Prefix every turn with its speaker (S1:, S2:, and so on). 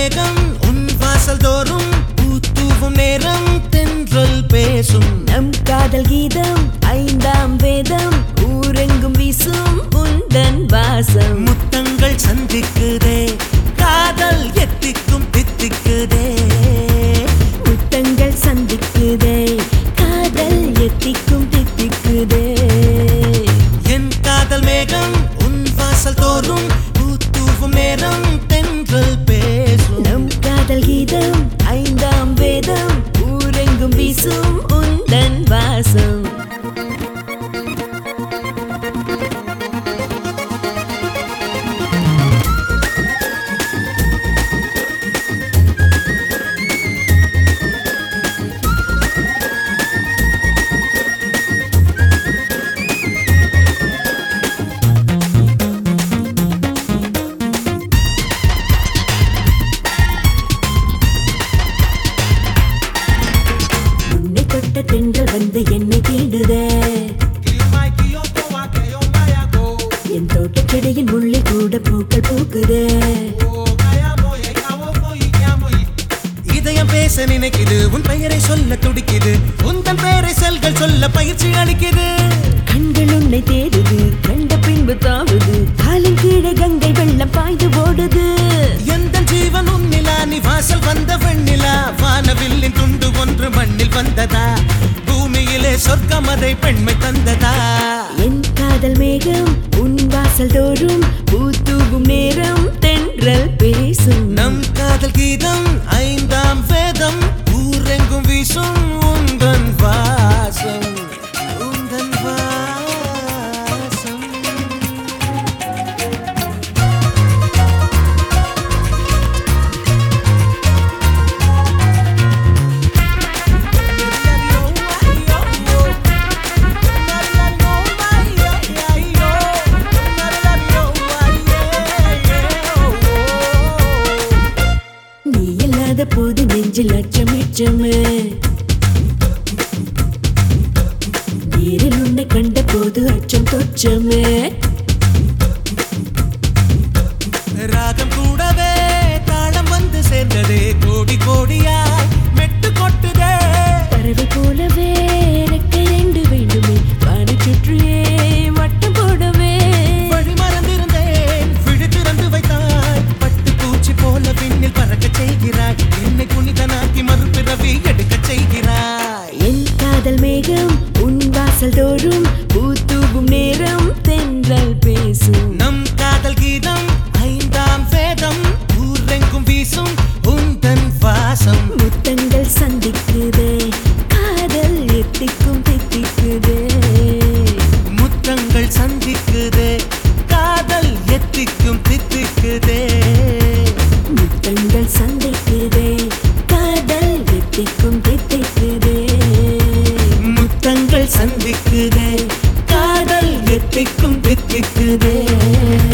S1: மேகம் உன் வாசல் தோறும் பூத்தூவும் நேரம் தென்றல் பேசும்
S2: நம் காதல் கீதம் ஐந்தாம் வேதம் ஊரெங்கும் வீசும் உந்தன் வாசம்
S1: முத்தங்கள் சந்திக்குதே காதல் எத்திக்கும் தித்திக்குதே
S2: முத்தங்கள் சந்திக்குதே காதல் எத்திக்கும் தித்திக்குதே
S1: என் காதல் மேகம் உன் வாசல் தோறும் பூத்தூவும் நேரம் தென்றல் பேசும்
S2: நம் காதல் கீதம் ஐந்தாம் வேதம் ஊரெங்கும் வீசும் உந்தன் வாசம் உன்னை தொட்ட தென்றல் வந்து என்னை தீண்டுதே என் தோட்டச் செடியின் முள்ளி கூட பூக்கள் பூக்குதே
S1: இதயம் பேச நினைக்குது உன் பெயரை சொல்ல துடிக்குது உந்தன் பெயரை செல்கள் சொல்ல பயிற்சி அளிக்குது
S2: கண்கள் உன்னை தேடுது கண்ட பின்பு தாவுது காலின் கீழே கங்கை வெள்ளம் பாய்ந்து ஓடுது
S1: எந்த ஜீவன் உன்னிலா நீ வாசல் வந்த வெண்ணிலா வானவில்லின் துண்டு ஒன்று மண்ணில் வந்ததா பூமியிலே சொர்க்கம் அதை பெண்மை தந்ததா
S2: என் காதல் மேகம் உன் வாசல் தோறும் பூத்தூவும் நேரம் தென்றல் பேசும்
S1: நம் காதல் கீதம் ஐந்தாம் வேதம் ஊரெங்கும் வீசும் உந்தன் வாசம் உந்தன் வாசம்
S2: நீ இல்லாத போது நெஞ்சில் அச்சம் எச்சமே நீரில் உன்னை கண்ட போது அச்சம் தொச்சமே
S1: ராகம் கூடவே தாளம் வந்து சேர்ந்ததே கோடி கோடியாய் மெட்டு கொட்டுதே
S2: பறவை போலவே ரெக்கை ரெண்டு வேண்டுமே வானை சுற்றியே வட்டம் போடவே
S1: வழி மறந்திருந்தேன் விழி திறந்து வைத்தாய் பட்டு பூச்சி போல விண்ணில் பறக்கச் செய்கிறாய் என்னை புனிதனாக்கி மறுபிறவி எடுக்கச் செய்கிறாய்
S2: என் காதல் மேகம் உன் வாசல் தோறும் பூத்தூவும் நேரம் தென்றல் பேசும்
S1: நம் காதல் கீதம் ஐந்தாம் வேதம் ஊரெங்கும் வீசும் உந்தன் வாசம்
S2: முத்தங்கள் சந்திக்குதே காதல் எத்திக்கும் தித்திக்குதே
S1: முத்தங்கள் சந்திக்குதே காதல் எத்திக்கும் தித்திக்குதே
S2: முத்தங்கள் சந்திக்குதே காதல் எத்திக்கும் தித்திக்குதே
S1: முத்தங்கள் சந்திக்குதே காதல் எத்திக்கும் தித்திக்குதே